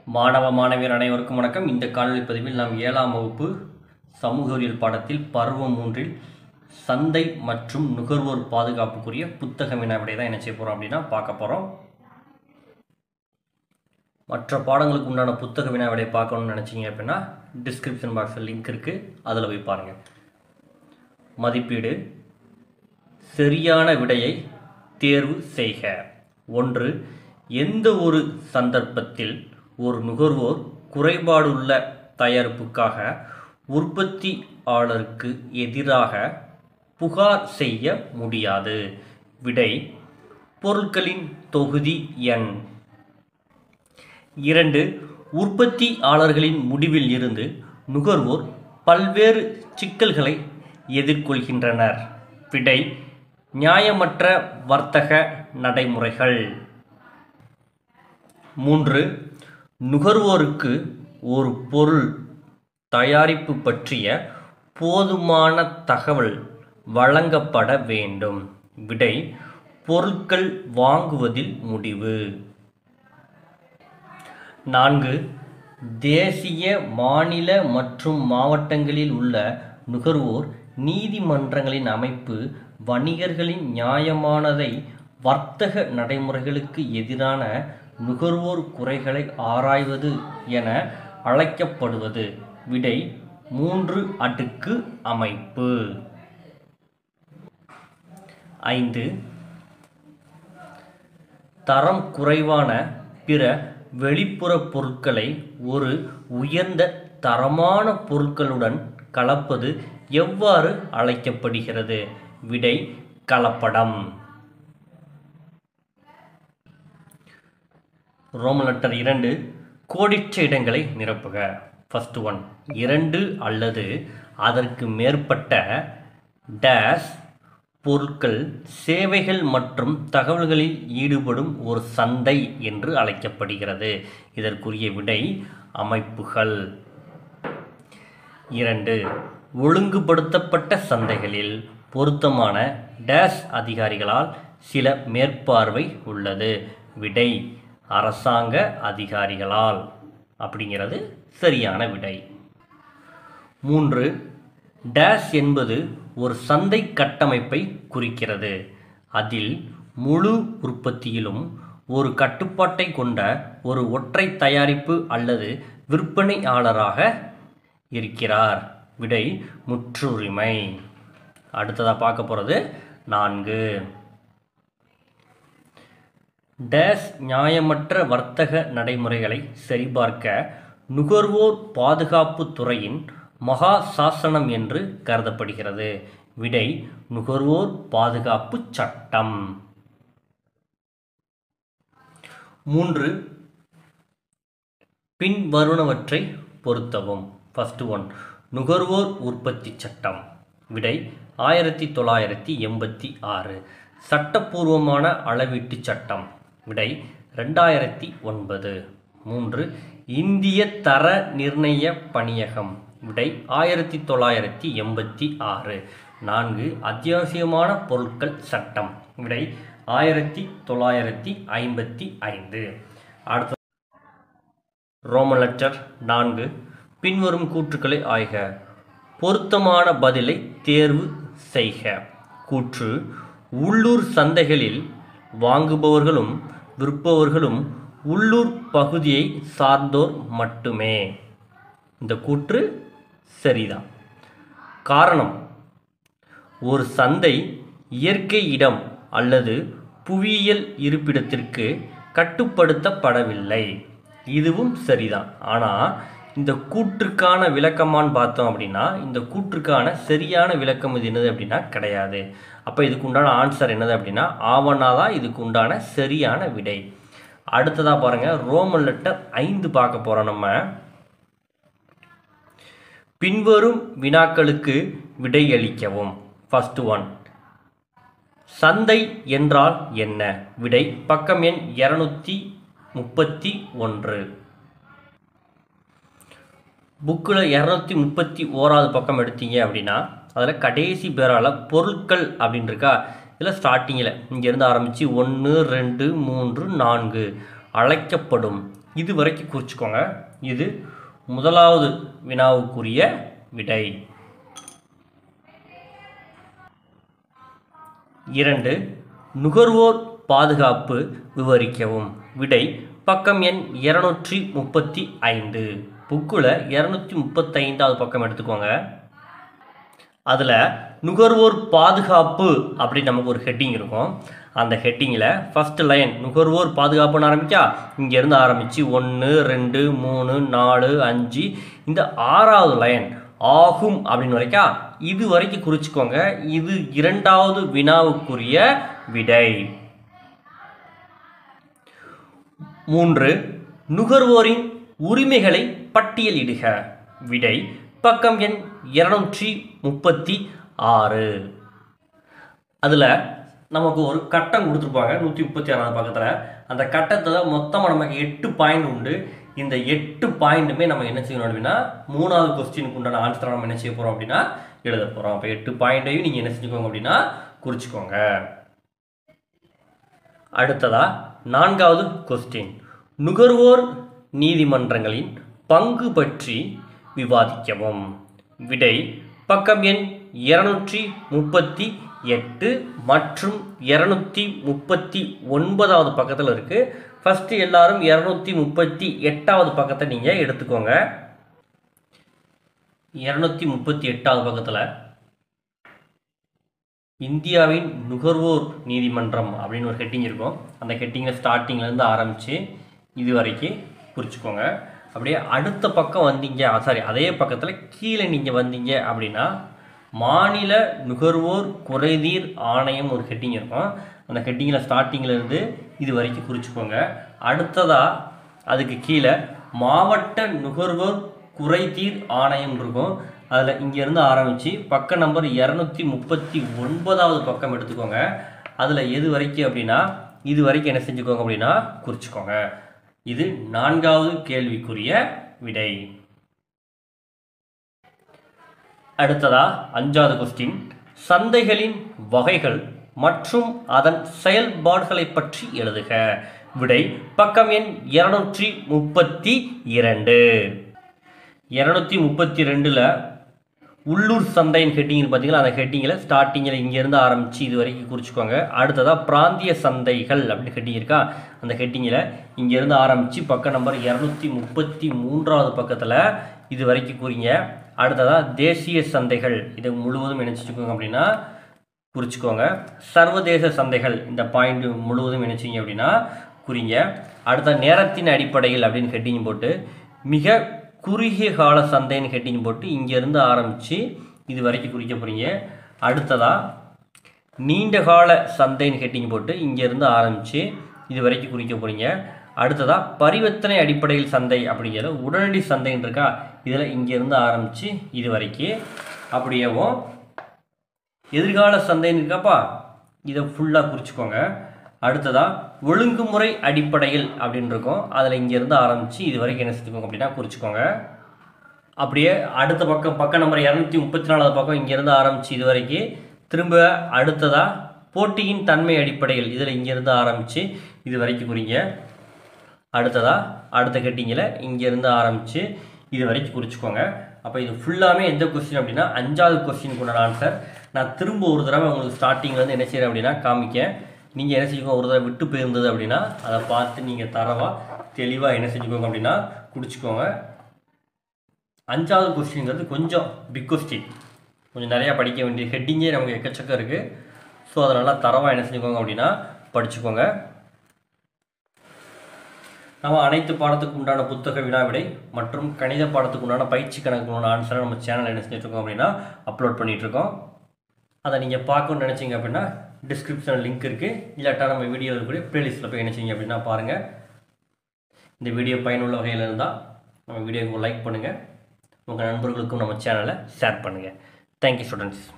மாணவ மாணவியர் அனைவருக்கும் வணக்கம் இந்த காணொளி பதிவில் நாம் ஏழாம் வகுப்பு சமூகவியல் பாடத்தில் பருவம் மூன்றில் சந்தை மற்றும் நுகர்வோர் பாதுகாப்புக்குரிய புத்தக வினாவிடை தான் என்ன செய்ய போகிறோம் அப்படின்னா பார்க்க போகிறோம் மற்ற பாடங்களுக்கு உண்டான புத்தக வினாவிடை பார்க்கணும்னு நினச்சிங்க அப்படின்னா டிஸ்கிரிப்ஷன் பாக்ஸில் லிங்க் இருக்குது அதில் போய் பாருங்கள் மதிப்பீடு சரியான விடையை தேர்வு செய்க ஒன்று எந்த ஒரு சந்தர்ப்பத்தில் ஒரு நுகர்வோர் குறைபாடுள்ள தயாரிப்புக்காக உற்பத்தியாளருக்கு எதிராக புகார் செய்ய முடியாது விடை பொருட்களின் தொகுதி எண் இரண்டு உற்பத்தியாளர்களின் முடிவில் இருந்து நுகர்வோர் பல்வேறு சிக்கல்களை எதிர்கொள்கின்றனர் விடை நியாயமற்ற வர்த்தக நடைமுறைகள் மூன்று நுகர்வோருக்கு ஒரு பொருள் தயாரிப்பு பற்றிய போதுமான தகவல் வழங்கப்பட வேண்டும் விடை பொருட்கள் வாங்குவதில் முடிவு நான்கு தேசிய மாநில மற்றும் மாவட்டங்களில் உள்ள நுகர்வோர் நீதிமன்றங்களின் அமைப்பு வணிகர்களின் நியாயமானதை வர்த்தக நடைமுறைகளுக்கு எதிரான நுகர்வோர் குறைகளை ஆராய்வது என அழைக்கப்படுவது விடை மூன்று அடுக்கு அமைப்பு ஐந்து தரம் குறைவான பிற வெளிப்புற பொருட்களை ஒரு உயர்ந்த தரமான பொருட்களுடன் கலப்பது எவ்வாறு அழைக்கப்படுகிறது விடை கலப்படம் ரோமன் லெட்டர் இரண்டு கோடிட்ட இடங்களை நிரப்புக ஃபர்ஸ்ட் ஒன் இரண்டு அல்லது அதற்கு மேற்பட்ட டேஷ் பொருட்கள் சேவைகள் மற்றும் தகவல்களில் ஈடுபடும் ஒரு சந்தை என்று அழைக்கப்படுகிறது இதற்குரிய விடை அமைப்புகள் இரண்டு ஒழுங்குபடுத்தப்பட்ட சந்தைகளில் பொருத்தமான டேஷ் அதிகாரிகளால் சில மேற்பார்வை உள்ளது விடை அரசாங்க அதிகாரிகளால் அப்படிங்கிறது சரியான விடை மூன்று டேஷ் என்பது ஒரு சந்தை கட்டமைப்பை குறிக்கிறது அதில் முழு உற்பத்தியிலும் ஒரு கட்டுப்பாட்டை கொண்ட ஒரு ஒற்றை தயாரிப்பு அல்லது விற்பனையாளராக இருக்கிறார் விடை முற்றுரிமை அடுத்ததாக பார்க்க போகிறது நான்கு டேஷ் நியாயமற்ற வர்த்தக நடைமுறைகளை சரிபார்க்க நுகர்வோர் பாதுகாப்பு துறையின் மகா சாசனம் என்று கருதப்படுகிறது விடை நுகர்வோர் பாதுகாப்பு சட்டம் மூன்று பின்வருணவற்றை பொருத்தவும் ஃபர்ஸ்ட் ஒன் நுகர்வோர் உற்பத்தி சட்டம் விடை ஆயிரத்தி தொள்ளாயிரத்தி எண்பத்தி ஆறு சட்டப்பூர்வமான அளவீட்டு சட்டம் விடை ரெண்டாயிரத்தி ஒன்பது மூன்று இந்திய தர நிர்ணய பணியகம் விடை ஆயிரத்தி தொள்ளாயிரத்தி எண்பத்தி ஆறு நான்கு அத்தியாவசியமான பொருட்கள் சட்டம் விடை ஆயிரத்தி தொள்ளாயிரத்தி ஐம்பத்தி ஐந்து அடுத்த ரோமன் லெட்டர் நான்கு பின்வரும் கூற்றுக்களை ஆய்க பொருத்தமான பதிலை தேர்வு செய்க கூற்று உள்ளூர் சந்தைகளில் வாங்குபவர்களும் விற்பவர்களும் உள்ளூர் பகுதியை சார்ந்தோர் மட்டுமே இந்த கூற்று சரிதான் காரணம் ஒரு சந்தை இயற்கை இடம் அல்லது புவியியல் இருப்பிடத்திற்கு கட்டுப்படுத்தப்படவில்லை இதுவும் சரிதான் ஆனால் இந்த கூற்றுக்கான விளக்கமான்னு பார்த்தோம் அப்படின்னா இந்த கூற்றுக்கான சரியான விளக்கம் இது என்னது அப்படின்னா கிடையாது அப்போ இதுக்கு உண்டான ஆன்சர் என்னது அப்படின்னா ஆவணா தான் இதுக்கு உண்டான சரியான விடை அடுத்ததாக பாருங்கள் ரோமன் லெட்டர் ஐந்து பார்க்க போகிறோம் நம்ம பின்வரும் வினாக்களுக்கு விடையளிக்கவும் ஃபர்ஸ்ட் ஒன் சந்தை என்றால் என்ன விடை பக்கம் எண் இரநூத்தி முப்பத்தி ஒன்று புக்கில் இரநூத்தி முப்பத்தி ஓராவது பக்கம் எடுத்தீங்க அப்படின்னா அதில் கடைசி பேரால் பொருட்கள் அப்படின்னு இருக்கா இதில் ஸ்டார்டிங்கில் இங்கேருந்து ஆரம்பித்து ஒன்று ரெண்டு மூன்று நான்கு அழைக்கப்படும் இது வரைக்கும் குறிச்சுக்கோங்க இது முதலாவது வினாவுக்குரிய விடை இரண்டு நுகர்வோர் பாதுகாப்பு விவரிக்கவும் விடை பக்கம் எண் இருநூற்றி முப்பத்தி ஐந்து புக்கில் இரநூத்தி முப்பத்தைந்தாவது பக்கம் எடுத்துக்கோங்க அதில் நுகர்வோர் பாதுகாப்பு அப்படின்னு நமக்கு ஒரு ஹெட்டிங் இருக்கும் அந்த ஹெட்டிங்கில் ஃபஸ்ட் லைன் நுகர்வோர் பாதுகாப்புன்னு ஆரம்பிக்கா இங்கேருந்து ஆரம்பித்து ஒன்று ரெண்டு மூணு நாலு அஞ்சு இந்த ஆறாவது லைன் ஆகும் அப்படின்னு வரைக்கா இது வரைக்கும் குறிச்சிக்கோங்க இது இரண்டாவது வினாவுக்குரிய விடை மூன்று நுகர்வோரின் உரிமைகளை பட்டியலிடுக விடை பக்கம் எண் இருநூற்றி முப்பத்தி ஆறு அதில் நமக்கு ஒரு கட்டம் கொடுத்துருப்பாங்க நூற்றி முப்பத்தி ஆறாவது பக்கத்தில் அந்த கட்டத்தில் மொத்தமாக நமக்கு எட்டு பாயிண்ட் உண்டு இந்த எட்டு பாயிண்ட்டுமே நம்ம என்ன செய்யணும் அப்படின்னா மூணாவது கொஸ்டினுக்கு உண்டான ஆன்சரை நம்ம என்ன செய்ய போகிறோம் அப்படின்னா எழுத போகிறோம் அப்போ எட்டு பாயிண்ட்டையும் நீங்கள் என்ன செஞ்சுக்கோங்க அப்படின்னா குறிச்சிக்கோங்க அடுத்ததா நான்காவது கொஸ்டின் நுகர்வோர் நீதிமன்றங்களின் பங்கு பற்றி விவாதிக்கவும் விடை பக்கம் எண் இருநூற்றி முப்பத்தி எட்டு மற்றும் இருநூத்தி முப்பத்தி ஒன்பதாவது பக்கத்தில் இருக்குது ஃபஸ்ட்டு எல்லாரும் இரநூத்தி முப்பத்தி எட்டாவது பக்கத்தை நீங்கள் எடுத்துக்கோங்க இரநூத்தி முப்பத்தி எட்டாவது பக்கத்தில் இந்தியாவின் நுகர்வோர் நீதிமன்றம் அப்படின்னு ஒரு ஹெட்டிங் இருக்கும் அந்த ஹெட்டிங்கில் ஸ்டார்டிங்லேருந்து ஆரம்பித்து இது வரைக்கும் குறிச்சிக்கோங்க அப்படியே அடுத்த பக்கம் வந்தீங்க சாரி அதே பக்கத்தில் கீழே நீங்கள் வந்தீங்க அப்படின்னா மாநில நுகர்வோர் குறைதீர் ஆணையம் ஒரு ஹெட்டிங் இருக்கும் அந்த ஹெட்டிங்கில் ஸ்டார்டிங்லேருந்து இது வரைக்கும் குறிச்சிக்கோங்க அடுத்ததாக அதுக்கு கீழே மாவட்ட நுகர்வோர் குறைதீர் ஆணையம் இருக்கும் அதில் இங்கேருந்து ஆரம்பித்து பக்க நம்பர் இரநூத்தி முப்பத்தி ஒன்பதாவது பக்கம் எடுத்துக்கோங்க அதில் எது வரைக்கும் அப்படின்னா இது வரைக்கும் என்ன செஞ்சுக்கோங்க அப்படின்னா குறிச்சிக்கோங்க இது நான்காவது கேள்விக்குரிய விடை அடுத்ததா அஞ்சாவது கொஸ்டின் சந்தைகளின் வகைகள் மற்றும் அதன் செயல்பாடுகளை பற்றி எழுதுக விடை பக்கம் எண் இருநூற்றி முப்பத்தி இரண்டு இரநூத்தி முப்பத்தி ரெண்டில் உள்ளூர் சந்தையின் ஹெட்டிங் பார்த்தீங்களா அந்த ஹெட்டிங்கில் ஸ்டார்டிங்கில் இங்கேருந்து ஆரம்பித்து இது வரைக்கும் குறிச்சிக்கோங்க அடுத்ததாக பிராந்திய சந்தைகள் அப்படின்னு ஹெட்டிங் இருக்கா அந்த ஹெட்டிங்கில் இங்கேருந்து ஆரம்பித்து பக்க நம்பர் இரநூத்தி முப்பத்தி மூன்றாவது பக்கத்தில் இது வரைக்கும் குறிங்க அடுத்ததாக தேசிய சந்தைகள் இதை முழுவதும் இணைச்சிக்கோங்க அப்படின்னா குறிச்சிக்கோங்க சர்வதேச சந்தைகள் இந்த பாயிண்ட் முழுவதும் இணைச்சிங்க அப்படின்னா குறிங்க அடுத்த நேரத்தின் அடிப்படையில் அப்படின்னு ஹெட்டிங் போட்டு மிக குறுகிய கால சந்தைன்னு ஹெட்டிங் போட்டு இங்கேருந்து ஆரம்பித்து இது வரைக்கும் குறிக்க போகிறீங்க அடுத்ததாக நீண்ட கால சந்தைன்னு ஹெட்டிங் போட்டு இங்கேருந்து ஆரம்பித்து இது வரைக்கும் குறிக்க போகிறீங்க அடுத்ததாக பரிவர்த்தனை அடிப்படையில் சந்தை அப்படிங்கிற உடனடி சந்தைன்னு இருக்கா இதில் இங்கேருந்து ஆரம்பித்து இது வரைக்கும் அப்படியேவும் எதிர்கால சந்தைன்னு இருக்காப்பா இதை ஃபுல்லாக குறிச்சிக்கோங்க அடுத்ததாக ஒழுங்குமுறை அடிப்படையில் அப்படின்னு இருக்கும் அதில் இங்கேருந்து ஆரம்பித்து இது வரைக்கும் என்ன செஞ்சுக்கோங்க அப்படின்னா குறிச்சிக்கோங்க அப்படியே அடுத்த பக்கம் பக்கம் நம்பர் இரநூத்தி முப்பத்தி நாலாவது பக்கம் இங்கேருந்து ஆரம்பித்து இது வரைக்கும் திரும்ப அடுத்ததாக போட்டியின் தன்மை அடிப்படையில் இதில் இங்கேருந்து ஆரம்பித்து இது வரைக்கும் குறிங்க அடுத்ததாக அடுத்த கட்டிங்கில் இங்கேருந்து ஆரம்பித்து இது வரைக்கும் குறிச்சிக்கோங்க அப்போ இது ஃபுல்லாமே எந்த கொஸ்டின் அப்படின்னா அஞ்சாவது கொஸ்டினுக்கு உண்டான ஆன்சர் நான் திரும்ப ஒரு தடவை உங்களுக்கு ஸ்டார்டிங்லேருந்து என்ன செய்கிறேன் அப்படின்னா காமிக்க நீங்கள் என்ன செஞ்சுக்கோங்க ஒரு தடவை விட்டு போயிருந்தது அப்படின்னா அதை பார்த்து நீங்கள் தரவாக தெளிவாக என்ன செஞ்சுக்கோங்க அப்படின்னா குடிச்சிக்கோங்க அஞ்சாவது கொஸ்டின்ங்கிறது கொஞ்சம் பிக் கொஸ்டின் கொஞ்சம் நிறையா படிக்க வேண்டிய ஹெட்டிங்கே நமக்கு எக்கச்சக்கம் இருக்குது ஸோ அதை நல்லா தரவாக என்ன செஞ்சுக்கோங்க அப்படின்னா படிச்சுக்கோங்க நம்ம அனைத்து பாடத்துக்கு உண்டான புத்தக வினாவிடை மற்றும் கணித பாடத்துக்கு உண்டான பயிற்சி கணக்கு உண்டான ஆன்சரை நம்ம சேனல் என்ன செஞ்சுட்ருக்கோம் அப்படின்னா அப்லோட் பண்ணிகிட்ருக்கோம் அதை நீங்கள் பார்க்கணும்னு நினச்சிங்க அப்படின்னா டிஸ்கிரிப்ஷனில் லிங்க் இருக்குது இல்லாட்டா நம்ம வீடியோ இருக்கக்கூடிய ப்ளேலிஸ்ட்டில் போய் என்ன செய்யுங்க அப்படின்னா பாருங்கள் இந்த வீடியோ பயனுள்ள வகையில் இருந்தால் நம்ம வீடியோக்கு லைக் பண்ணுங்கள் உங்கள் நண்பர்களுக்கும் நம்ம சேனலை ஷேர் பண்ணுங்கள் தேங்க்யூ ஸ்டூடெண்ட்ஸ்